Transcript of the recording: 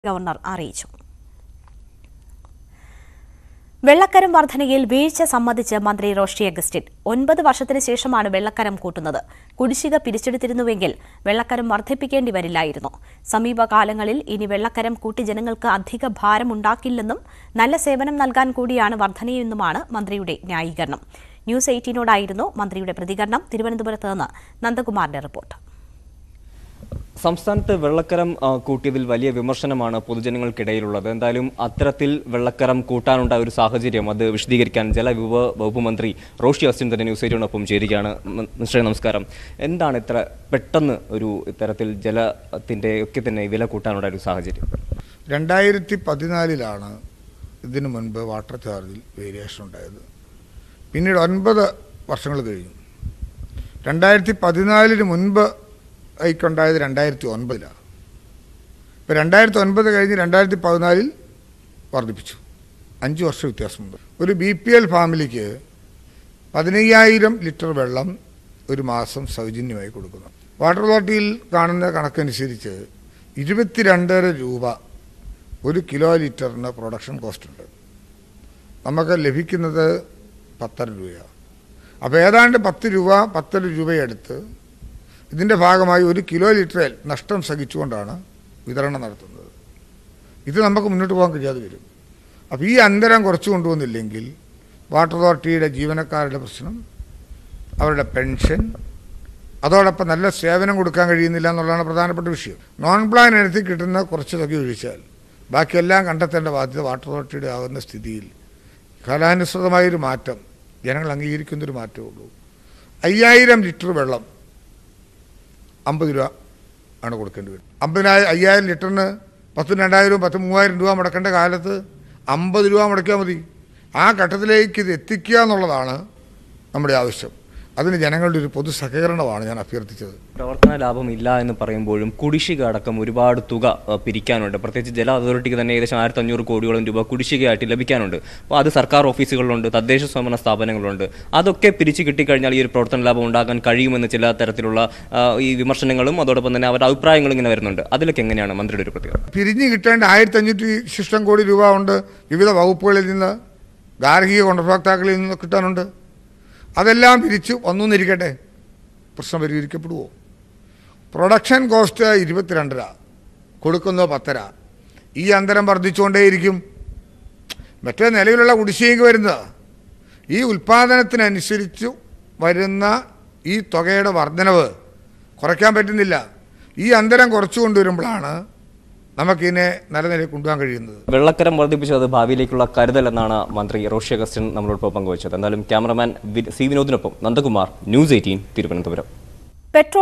governor അറിയിച്ചു വെള്ളക്കരം വർധനയിൽ വീഴ്ച സമ്മതിച്ച് മന്ത്രി റോഷി അഗസ്റ്റിൻ ഒൻപത് വർഷത്തിന് ശേഷമാണ് വെള്ളക്കരം കൂട്ടുന്നത് കുടിശ്ശിക പിരിച്ചെടുത്തിരുന്നുവെങ്കിൽ വെള്ളക്കരം വർദ്ധിപ്പിക്കേണ്ടി വരില്ലായിരുന്നു സമീപകാലങ്ങളിൽ ഇനി വെള്ളക്കരം കൂട്ടി ജനങ്ങൾക്ക് അധിക ഭാരമുണ്ടാക്കില്ലെന്നും നല്ല സേവനം നൽകാൻ കൂടിയാണ് വർധനയെന്നുമാണ് മന്ത്രിയുടെ ന്യായീകരണം ന്യൂസ് എയ്റ്റീനോടായിരുന്നു മന്ത്രിയുടെ പ്രതികരണം തിരുവനന്തപുരത്ത് നിന്ന് നന്ദകുമാറിന്റെ റിപ്പോർട്ട് സംസ്ഥാനത്ത് വെള്ളക്കരം ആ, കൂട്ടിയതിൽ വലിയ വിമർശനമാണ് പൊതുജനങ്ങൾക്കിടയിലുള്ളത് എന്തായാലും അത്തരത്തിൽ വെള്ളക്കരം കൂട്ടാനുണ്ടായ ഒരു സാഹചര്യം അത് വിശദീകരിക്കാൻ ജലവിഭവ വകുപ്പ് മന്ത്രി റോഷി അസ്റ്റിൻ തന്നെ ന്യൂസ് എയ്റ്റിനൊപ്പം ചേരുകയാണ് മ- മിസ്റ്ററെ നമസ്കാരം എന്താണ് ഇത്ര പെട്ടെന്ന് ഒരു ഇത്തരത്തിൽ ജലത്തിന്റെ ഒക്കെ തന്നെ വില കൂട്ടാനുണ്ടായ ഒരു സാഹചര്യം രണ്ടായിരത്തി പതിനാലിലാണ് ഇതിനു മുൻപ് വാട്ടർ ചാർജിൽ വേരിയേഷൻ ഉണ്ടായത് പിന്നീട് ഒൻപത് വർഷങ്ങൾ കഴിഞ്ഞു രണ്ടായിരത്തി പതിനാലിന് മുൻപ് ഹൈക്കുണ്ടായത് രണ്ടായിരത്തി ഒൻപതിലാണ് ഇപ്പോൾ രണ്ടായിരത്തി ഒൻപത് കഴിഞ്ഞ് രണ്ടായിരത്തി പതിനാലിൽ വർദ്ധിപ്പിച്ചു അഞ്ച് വർഷം വ്യത്യാസമുണ്ട് ഒരു ബി പി എൽ ഫാമിലിക്ക് പതിനയ്യായിരം ലിറ്റർ വെള്ളം ഒരു മാസം സൗജന്യമായി കൊടുക്കുന്നു വാട്ടർ അതോറിറ്റിയിൽ കാണുന്ന കണക്കനുസരിച്ച് ഇരുപത്തിരണ്ടര രൂപ ഒരു കിലോ ലിറ്ററിന് പ്രൊഡക്ഷൻ കോസ്റ്റ് ഉണ്ട് നമുക്ക് ലഭിക്കുന്നത് പത്തര രൂപയാണ് അപ്പോൾ ഏതാണ്ട് പത്ത് രൂപ പത്തര രൂപയെടുത്ത് ഇതിൻ്റെ ഭാഗമായി ഒരു കിലോ ലിറ്ററിൽ നഷ്ടം സഹിച്ചുകൊണ്ടാണ് വിതരണം നടത്തുന്നത് ഇത് നമുക്ക് മുന്നോട്ട് പോകാൻ കഴിയാതെ വരും അപ്പോൾ ഈ അന്തരം കുറച്ച് കൊണ്ടുവന്നില്ലെങ്കിൽ വാട്ടർ അതോറിറ്റിയുടെ ജീവനക്കാരുടെ പ്രശ്നം അവരുടെ പെൻഷൻ അതോടൊപ്പം നല്ല സേവനം കൊടുക്കാൻ കഴിയുന്നില്ല എന്നുള്ളതാണ് പ്രധാനപ്പെട്ട വിഷയം നോൺ പ്ലാൻ ഇനത്തിൽ കിട്ടുന്ന കുറച്ച് തുക ഒഴിച്ചാൽ ബാക്കിയെല്ലാം കണ്ടെത്തേണ്ട ബാധ്യത വാട്ടർ അതോറിറ്റിയുടെ ആകുന്ന സ്ഥിതിയിൽ കാലാനുസൃതമായൊരു മാറ്റം ജനങ്ങൾ അംഗീകരിക്കുന്നൊരു മാറ്റമേ ഉള്ളൂ അയ്യായിരം ലിറ്റർ വെള്ളം അമ്പത് രൂപ ആണ് കൊടുക്കേണ്ടി വരും അമ്പതിനായിരം അയ്യായിരം ലിറ്ററിന് പത്തും രണ്ടായിരവും പത്ത് മൂവായിരം രൂപ മുടക്കേണ്ട കാലത്ത് അമ്പത് രൂപ മുടക്കിയാൽ മതി ആ ഘട്ടത്തിലേക്ക് ഇത് എത്തിക്കുക എന്നുള്ളതാണ് നമ്മുടെ ആവശ്യം അതിന് ജനങ്ങളുടെ ഒരു പൊതു സഹകരണമാണ് ഞാൻ അഭ്യർത്ഥിച്ചത് പ്രവർത്തന ലാഭം ഇല്ല എന്ന് പറയുമ്പോഴും കുടിശ്ശിക അടക്കം ഒരുപാട് തുക ആ, പിരിക്കാനുണ്ട് പ്രത്യേകിച്ച് ജല അതോറിറ്റിക്ക് തന്നെ ഏകദേശം ആയിരത്തി അഞ്ഞൂറ് കോടിയോളം രൂപ കുടിശ്ശികയായിട്ട് ലഭിക്കാനുണ്ട് അപ്പോൾ അത് സർക്കാർ ഓഫീസുകളിലുണ്ട് തദ്ദേശ സ്വയംഭരണ സ്ഥാപനങ്ങളുണ്ട് അതൊക്കെ പിരിച്ചു കിട്ടിക്കഴിഞ്ഞാൽ ഈ ഒരു പ്രവർത്തന ലാഭം ഉണ്ടാക്കാൻ കഴിയുമെന്ന് ചില തരത്തിലുള്ള ആ, ഈ വിമർശനങ്ങളും അതോടൊപ്പം തന്നെ അവരുടെ അഭിപ്രായങ്ങളും ഇങ്ങനെ വരുന്നുണ്ട് അതിലൊക്കെ എങ്ങനെയാണ് മന്ത്രിയുടെ ഒരു പ്രതികരണം പിരിഞ്ഞു കിട്ടേണ്ട ആയിരത്തി അഞ്ഞൂറ്റി ശിഷ്ടം കോടി രൂപ ഉണ്ട് വിവിധ വകുപ്പുകളിൽ നിന്ന് ഗാർഹിക ഗുണഭോക്താക്കളിൽ നിന്ന് കിട്ടാനുണ്ട് അതെല്ലാം പിരിച്ചു വന്നു എന്നിരിക്കട്ടെ പ്രശ്നം പരിഹരിക്കപ്പെടുമോ പ്രൊഡക്ഷൻ കോസ്റ്റ് ഇരുപത്തിരണ്ടര കൊടുക്കുന്നത് പത്തര ഈ അന്തരം വർദ്ധിച്ചുകൊണ്ടേയിരിക്കും മറ്റേ നിലവിലുള്ള കുടിശ്ശികയ്ക്ക് വരുന്നത് ഈ ഉൽപ്പാദനത്തിനനുസരിച്ച് വരുന്ന ഈ തുകയുടെ വർധനവ് കുറയ്ക്കാൻ പറ്റുന്നില്ല ഈ അന്തരം കുറച്ചു കൊണ്ടുവരുമ്പോഴാണ് നമുക്കിതിനെ നല്ല നിലയിൽ കൊണ്ടുപോകാൻ കഴിയുന്നത് വെള്ളക്കരം വർദ്ധിപ്പിച്ചത് ഭാവിയിലേക്കുള്ള കരുതൽ എന്നാണ് മന്ത്രി റോഷി അഗസ്റ്റിൻ നമ്മളോടൊപ്പം പങ്കുവച്ചത് എന്തായാലും ക്യാമറമാൻ വി- സി വിനോദിനൊപ്പം Nandakumar news eighteen Thiruvananthapuram petrol